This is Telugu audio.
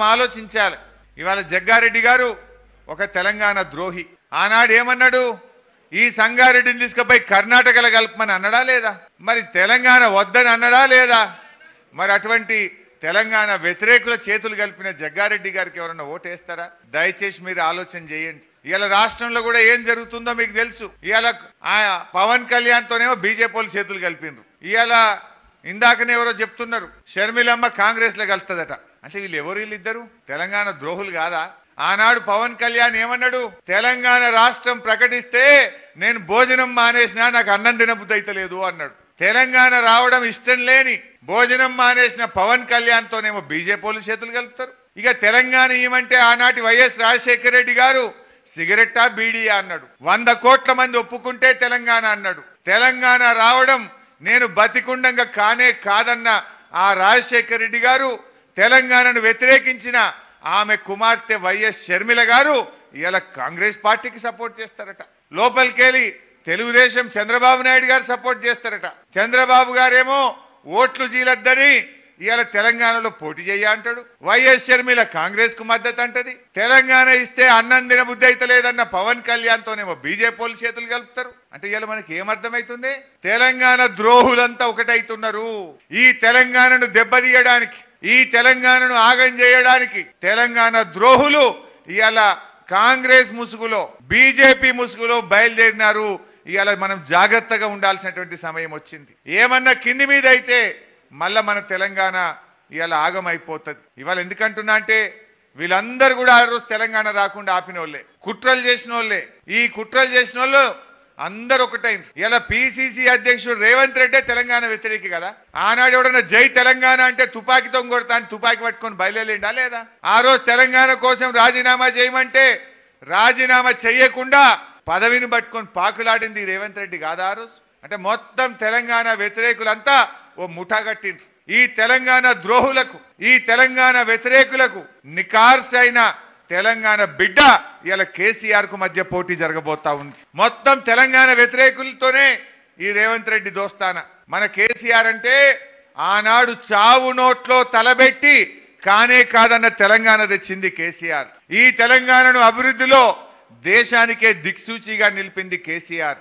మనం ఆలోచించాలి ఇవాళ జగ్గారెడ్డి గారు ఒక తెలంగాణ ద్రోహి ఆనాడు ఏమన్నాడు ఈ సంగారెడ్డిని తీసుకుపోయి కర్ణాటకలో కలపమని అన్నడా లేదా మరి తెలంగాణ వద్దని అన్నడా లేదా మరి అటువంటి తెలంగాణ వ్యతిరేకుల చేతులు కలిపిన జగ్గారెడ్డి గారికి ఎవరన్నా ఓటేస్తారా దయచేసి మీరు ఆలోచన చేయండి ఇవాళ రాష్ట్రంలో కూడా ఏం జరుగుతుందో మీకు తెలుసు ఇవాళ ఆ పవన్ కళ్యాణ్తోనేమో బీజేపీ వాళ్ళు చేతులు కలిపినరు ఇవాళ ఇందాకనే ఎవరో చెప్తున్నారు షర్మిలమ్మ కాంగ్రెస్ లో కలుతుందట అంటే వీళ్ళు ఎవరు వీళ్ళిద్దరు తెలంగాణ ద్రోహులు కాదా ఆనాడు పవన్ కళ్యాణ్ ఏమన్నాడు తెలంగాణ రాష్ట్రం ప్రకటిస్తే నేను భోజనం మానేసినా నాకు అన్నం తినబుద్ధి అయితలేదు అన్నాడు తెలంగాణ రావడం ఇష్టం లేని భోజనం మానేసిన పవన్ కళ్యాణ్ తోనేమో బీజేపీ వాళ్ళు చేతులు కలుపుతారు ఇక తెలంగాణ ఏమంటే ఆనాటి వైఎస్ రాజశేఖర రెడ్డి గారు సిగరెట్టా బీడీయా అన్నాడు వంద కోట్ల మంది ఒప్పుకుంటే తెలంగాణ అన్నాడు తెలంగాణ రావడం నేను బతికుండంగా కానే కాదన్న ఆ రాజశేఖర రెడ్డి గారు తెలంగాణను వ్యతిరేకించిన ఆమె కుమార్తె వైఎస్ షర్మిల గారు ఇలా కాంగ్రెస్ పార్టీకి సపోర్ట్ చేస్తారట లోపలికెళ్ళి తెలుగుదేశం చంద్రబాబు నాయుడు గారు సపోర్ట్ చేస్తారట చంద్రబాబు గారేమో ఓట్లు జీలద్దని ఇవాళ తెలంగాణలో పోటీ చెయ్య అంటాడు వైఎస్ షర్మిల కాంగ్రెస్ కు మద్దతు అంటది తెలంగాణ ఇస్తే అన్నం తినబుద్ధి అయితే లేదన్న పవన్ కళ్యాణ్ తోనేమో బీజేపీ వాళ్ళు చేతులు కలుపుతారు అంటే ఇవాళ మనకి ఏమర్థమవుతుంది తెలంగాణ ద్రోహులంతా ఒకటైతున్నారు ఈ తెలంగాణను దెబ్బతీయడానికి ఈ తెలంగాణను ఆగం చేయడానికి తెలంగాణ ద్రోహులు ఇవాళ కాంగ్రెస్ ముసుగులో బీజేపీ ముసుగులో బయలుదేరినారు ఇవాళ మనం జాగ్రత్తగా ఉండాల్సినటువంటి సమయం వచ్చింది ఏమన్నా కింది మీద అయితే మళ్ళా మన తెలంగాణ ఇవాళ ఆగమైపోతుంది ఇవాళ ఎందుకంటున్నా అంటే వీళ్ళందరూ కూడా ఆ రోజు తెలంగాణ రాకుండా ఆపిన వాళ్ళే కుట్రలు చేసిన వాళ్ళే ఈ కుట్రలు చేసిన వాళ్ళు అందరు ఒకటైంది ఇలా పిసిసి అధ్యక్షుడు రేవంత్ రెడ్డే తెలంగాణ వ్యతిరేకి కదా ఆనాడు ఎవడన్నా జై తెలంగాణ అంటే తుపాకీతో కొడతా అని తుపాకీ పట్టుకొని బయలుదేరిండా లేదా ఆ రోజు తెలంగాణ కోసం రాజీనామా చేయమంటే రాజీనామా చెయ్యకుండా పదవిని పట్టుకొని పాకులాడింది ఈ రేవంత్ రెడ్డి కాదా ఆ రోజు అంటే మొత్తం తెలంగాణ వ్యతిరేకులంతా ఓ ముఠా కట్టిండ్రు ఈ తెలంగాణ ద్రోహులకు ఈ తెలంగాణ వ్యతిరేకులకు నికార్స్ అయిన తెలంగాణ బిడ్డ ఇలా కేసీఆర్ కు మధ్య పోటీ జరగబోతా ఉంది మొత్తం తెలంగాణ వ్యతిరేకులతోనే ఈ రేవంత్ రెడ్డి దోస్తాన మన కేసీఆర్ అంటే ఆనాడు చావు నోట్లో తలబెట్టి కానే కాదన్న తెలంగాణ తెచ్చింది కేసీఆర్ ఈ తెలంగాణను అభివృద్ధిలో దేశానికే దిక్సూచిగా నిలిపింది కేసీఆర్